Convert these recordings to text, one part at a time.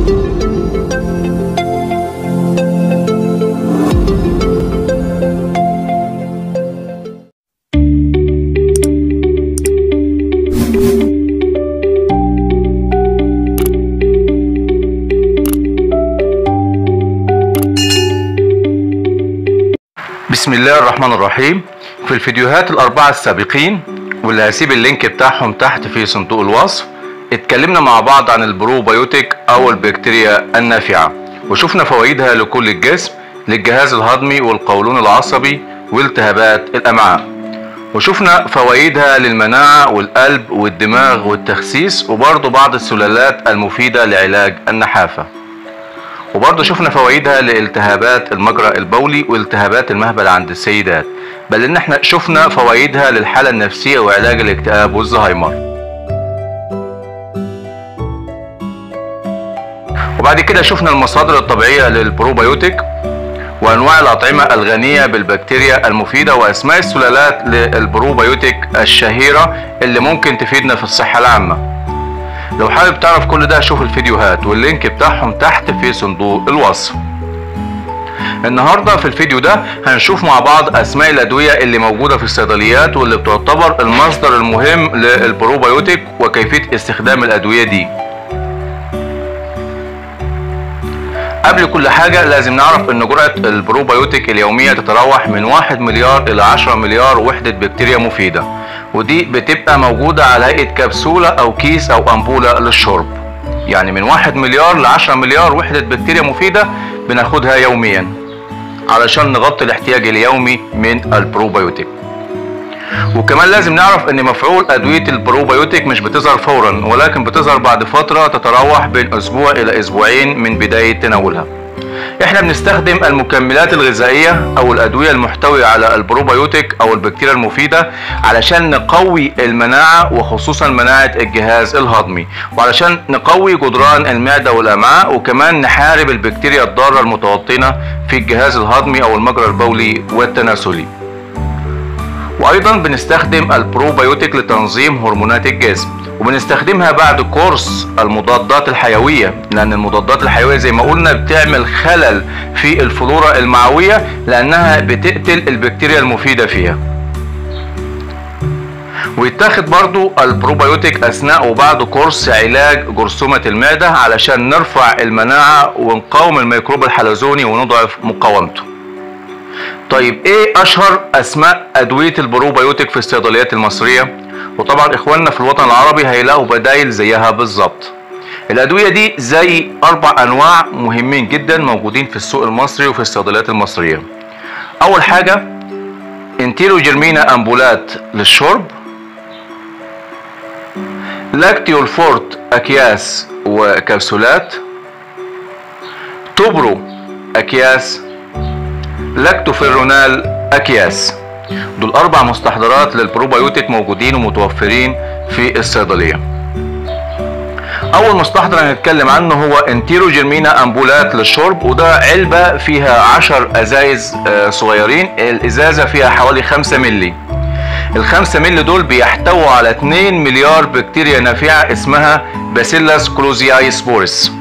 بسم الله الرحمن الرحيم في الفيديوهات الأربعة السابقين واللي هسيب اللينك بتاعهم تحت في صندوق الوصف اتكلمنا مع بعض عن البروبيوتيك أو البكتيريا النافعة وشفنا فوائدها لكل الجسم للجهاز الهضمي والقولون العصبي والتهابات الأمعاء وشفنا فوائدها للمناعة والقلب والدماغ والتخسيس وبرضه بعض السلالات المفيدة لعلاج النحافة وبرضه شفنا فوائدها لالتهابات المجرى البولي والتهابات المهبل عند السيدات بل ان احنا شفنا فوائدها للحالة النفسية وعلاج الاكتئاب والزهايمر وبعد كده شفنا المصادر الطبيعية للبروبيوتيك وانواع الاطعمة الغنية بالبكتيريا المفيدة واسماء السلالات للبروبيوتيك الشهيرة اللي ممكن تفيدنا في الصحة العامة لو حابب تعرف كل ده شوف الفيديوهات واللينك بتاعهم تحت في صندوق الوصف النهاردة في الفيديو ده هنشوف مع بعض اسماء الادوية اللي موجودة في الصيدليات واللي بتعتبر المصدر المهم للبروبيوتيك وكيفية استخدام الادوية دي قبل كل حاجة لازم نعرف ان جرعة البروبيوتيك اليومية تتراوح من 1 مليار الى 10 مليار وحدة بكتيريا مفيدة ودي بتبقى موجودة على هيئة كبسولة او كيس او امبولة للشرب يعني من 1 مليار ل 10 مليار وحدة بكتيريا مفيدة بناخدها يوميا علشان نغطي الاحتياج اليومي من البروبيوتيك وكمان لازم نعرف ان مفعول ادوية البروبيوتيك مش بتظهر فورا ولكن بتظهر بعد فترة تتراوح بين اسبوع الى اسبوعين من بداية تناولها احنا بنستخدم المكملات الغذائية او الادوية المحتوية على البروبيوتيك او البكتيريا المفيدة علشان نقوي المناعة وخصوصا مناعة الجهاز الهضمي وعلشان نقوي جدران المعدة والامعاء وكمان نحارب البكتيريا الضارة المتوطنة في الجهاز الهضمي او المجرى البولي والتناسلي وايضا بنستخدم البروبيوتيك لتنظيم هرمونات الجسم وبنستخدمها بعد كورس المضادات الحيويه لان المضادات الحيويه زي ما قلنا بتعمل خلل في الفلورا المعويه لانها بتقتل البكتيريا المفيده فيها ويتاخد برضو البروبيوتيك اثناء وبعد كورس علاج جرثومه المعده علشان نرفع المناعه ونقاوم الميكروب الحلزوني ونضعف مقاومته طيب ايه اشهر اسماء ادويه البروبيوتيك في الصيدليات المصريه وطبعا اخواننا في الوطن العربي هيلاقوا بدايل زيها بالظبط الادويه دي زي اربع انواع مهمين جدا موجودين في السوق المصري وفي الصيدليات المصريه اول حاجه انتيرو جرمينا امبولات للشرب لاكتيول فورت اكياس وكبسولات توبرو اكياس لاكتوفيرونال اكياس دول اربع مستحضرات للبروبيوتيك موجودين ومتوفرين في الصيدليه اول مستحضر هنتكلم عنه هو انتيرو جرمينا امبولات للشرب وده علبه فيها 10 ازايز صغيرين الازازه فيها حوالي 5 مللي الخمسة مللي دول بيحتووا على 2 مليار بكتيريا نافعة اسمها باسيلاس كلوزياي سبورس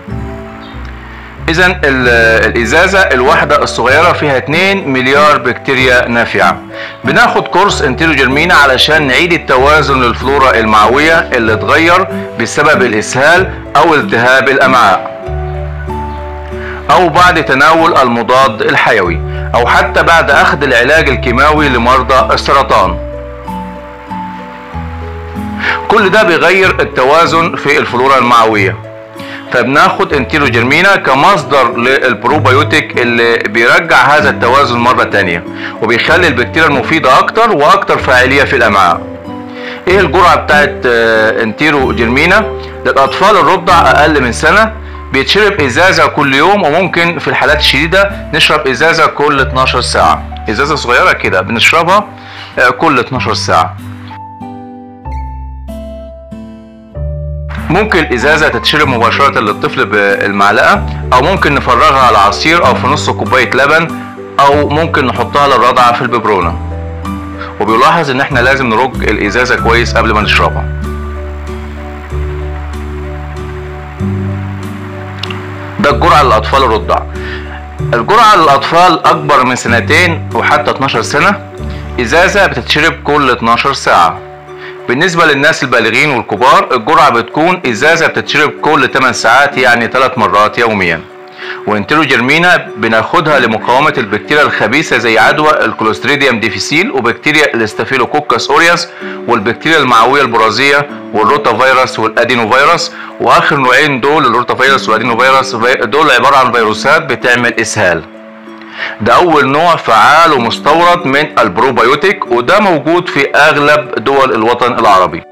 اذا الازازه الواحده الصغيره فيها 2 مليار بكتيريا نافعه بناخد كورس انتيرو جرمينا علشان نعيد التوازن للفلورا المعويه اللي اتغير بسبب الاسهال او التهاب الامعاء او بعد تناول المضاد الحيوي او حتى بعد اخذ العلاج الكيماوي لمرضى السرطان كل ده بيغير التوازن في الفلورا المعويه فبناخد انتيرو جرمينا كمصدر للبروبيوتيك اللي بيرجع هذا التوازن مرة تانية وبيخلي البكتيريا المفيدة اكتر واكتر فاعلية في الامعاء ايه الجرعة بتاعت انتيرو جرمينا للاطفال الرضع اقل من سنة بيتشرب ازازة كل يوم وممكن في الحالات الشديدة نشرب ازازة كل 12 ساعة ازازة صغيرة كده بنشربها كل 12 ساعة ممكن الازازه تتشرب مباشره للطفل بالمعلقه او ممكن نفرغها على عصير او في نص كوبايه لبن او ممكن نحطها للرضعه في الببرونه وبيلاحظ ان احنا لازم نرج الازازه كويس قبل ما نشربها ده الجرعة للأطفال الرضع الجرعة للأطفال أكبر من سنتين وحتى 12 سنة إزازة بتتشرب كل 12 ساعة بالنسبة للناس البالغين والكبار الجرعة بتكون إزازة بتتشرب كل 8 ساعات يعني 3 مرات يوميا وانتروجيرمينا بناخدها لمقاومة البكتيريا الخبيثة زي عدوى الكولوستريديوم ديفيسيل وبكتيريا الاستافيلوكوكس اوريوس والبكتيريا المعوية البرازية والروتا فيروس والادينو فيروس واخر نوعين دول الروتا فيروس والادينو فيروس دول عبارة عن فيروسات بتعمل اسهال ده اول نوع فعال ومستورد من البروبيوتيك وده موجود في اغلب دول الوطن العربي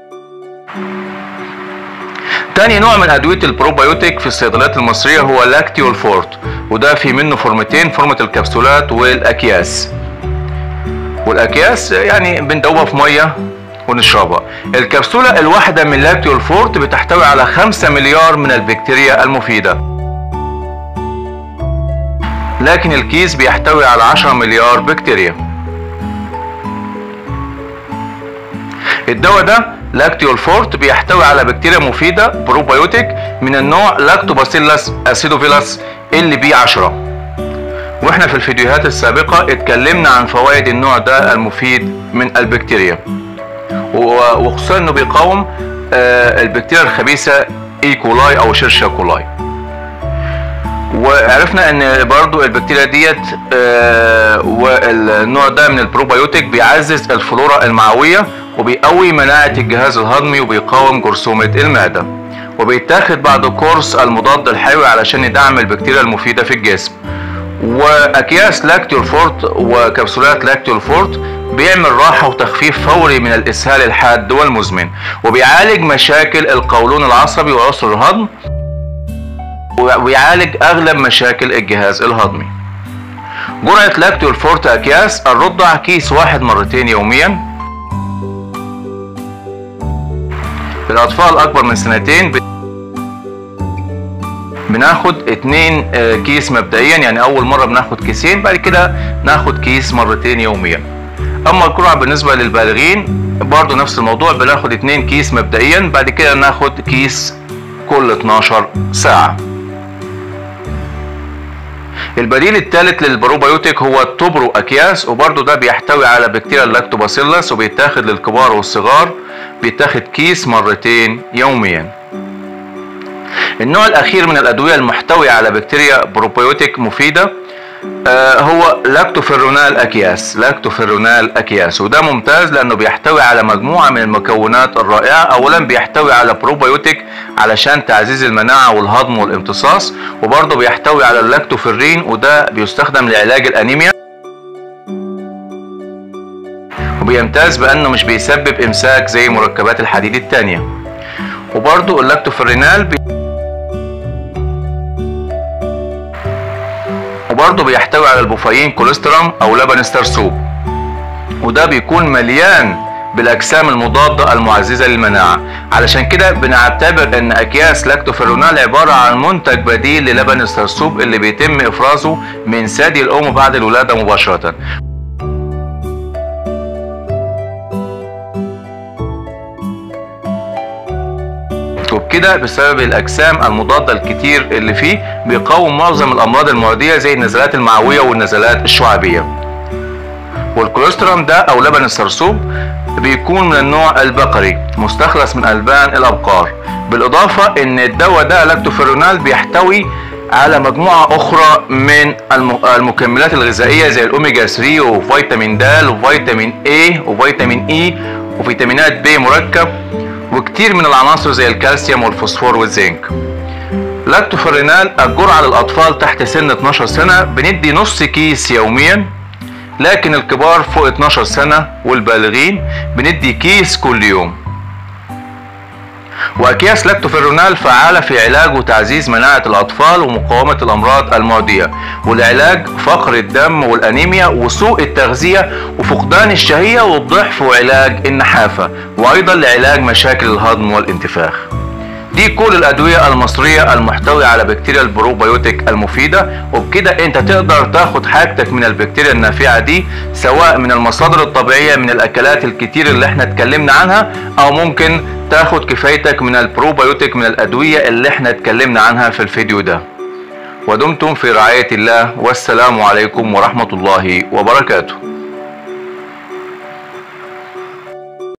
تاني نوع من ادويه البروبيوتيك في الصيدليات المصريه هو لاكتيول فورت وده في منه فورمتين فورمه الكبسولات والاكياس والاكياس يعني بندوبها في ميه ونشربها الكبسوله الواحده من لاكتيول فورت بتحتوي على 5 مليار من البكتيريا المفيده لكن الكيس بيحتوي على 10 مليار بكتيريا الدواء ده لاكتيول فورت بيحتوي على بكتيريا مفيدة بروبيوتيك من النوع لاكتوباسيلاس اسيدوفيلاس ال بي 10 واحنا في الفيديوهات السابقة اتكلمنا عن فوائد النوع ده المفيد من البكتيريا وخصوصا انه بيقاوم البكتيريا الخبيثة اي كولاي او شرشة كولاي وعرفنا ان برضو البكتيريا ديت والنوع ده من البروبيوتيك بيعزز الفلورا المعوية وبيقوي مناعة الجهاز الهضمي وبيقاوم جرثومة المعدة وبيتاخد بعد كورس المضاد الحيوي علشان يدعم البكتيريا المفيدة في الجسم واكياس لاكتيول فورت وكبسولات لاكتيول فورت بيعمل راحة وتخفيف فوري من الإسهال الحاد والمزمن وبيعالج مشاكل القولون العصبي وعسر الهضم ويعالج أغلب مشاكل الجهاز الهضمي جرعة لاكتيول فورت أكياس الرضع كيس واحد مرتين يوميا الأطفال أكبر من سنتين بناخد اتنين كيس مبدئيا يعني أول مرة بناخد كيسين بعد كده ناخد كيس مرتين يوميا أما الجرعة بالنسبة للبالغين برضو نفس الموضوع بناخد اتنين كيس مبدئيا بعد كده ناخد كيس كل 12 ساعة البديل الثالث للبروبيوتيك هو التوبرو اكياس وبرضه ده بيحتوي على بكتيريا اللاكتوباسيلس وبيتاخد للكبار والصغار بيتاخد كيس مرتين يوميا النوع الاخير من الادويه المحتويه على بكتيريا بروبيوتيك مفيده آه هو لاكتوفيرونال اكياس لاكتوفيرونال اكياس وده ممتاز لانه بيحتوي على مجموعه من المكونات الرائعه اولا بيحتوي على بروبيوتيك علشان تعزيز المناعه والهضم والامتصاص وبرضه بيحتوي على اللاكتوفيرين وده بيستخدم لعلاج الانيميا وبيمتاز بانه مش بيسبب امساك زي مركبات الحديد التانية وبرضه اللاكتوفيرينال بي وبرضه بيحتوي على البوفايين كوليسترول او لبن السرسوب وده بيكون مليان بالاجسام المضاده المعززه للمناعه علشان كده بنعتبر ان اكياس لاكتوفيرونال عباره عن منتج بديل للبن السرسوب اللي بيتم افرازه من ثدي الام بعد الولاده مباشره وبكده بسبب الاجسام المضاده الكتير اللي فيه بيقاوم معظم الامراض المعديه زي النزلات المعويه والنزلات الشعبيه والكوليسترول ده او لبن السرسوب بيكون من النوع البقري مستخلص من البان الابقار بالاضافه ان الدواء ده لاكتوفيرونال بيحتوي على مجموعة أخرى من المكملات الغذائية زي الأوميجا 3 وفيتامين د وفيتامين A وفيتامين E وفيتامينات B مركب وكتير من العناصر زي الكالسيوم والفوسفور والزنك لاكتوفيرينال الجرعة للأطفال تحت سن 12 سنة بندي نص كيس يوميا لكن الكبار فوق 12 سنة والبالغين بندي كيس كل يوم وأكياس لاكتوفيرونال فعالة في علاج وتعزيز مناعة الأطفال ومقاومة الأمراض المعدية والعلاج فقر الدم والأنيميا وسوء التغذية وفقدان الشهية والضعف وعلاج النحافة وأيضا لعلاج مشاكل الهضم والانتفاخ دي كل الأدوية المصرية المحتوية على بكتيريا البروبيوتيك المفيدة وبكده أنت تقدر تاخد حاجتك من البكتيريا النافعة دي سواء من المصادر الطبيعية من الأكلات الكتير اللي احنا اتكلمنا عنها أو ممكن تاخد كفايتك من البروبيوتيك من الأدوية اللي احنا اتكلمنا عنها في الفيديو ده ودمتم في رعاية الله والسلام عليكم ورحمة الله وبركاته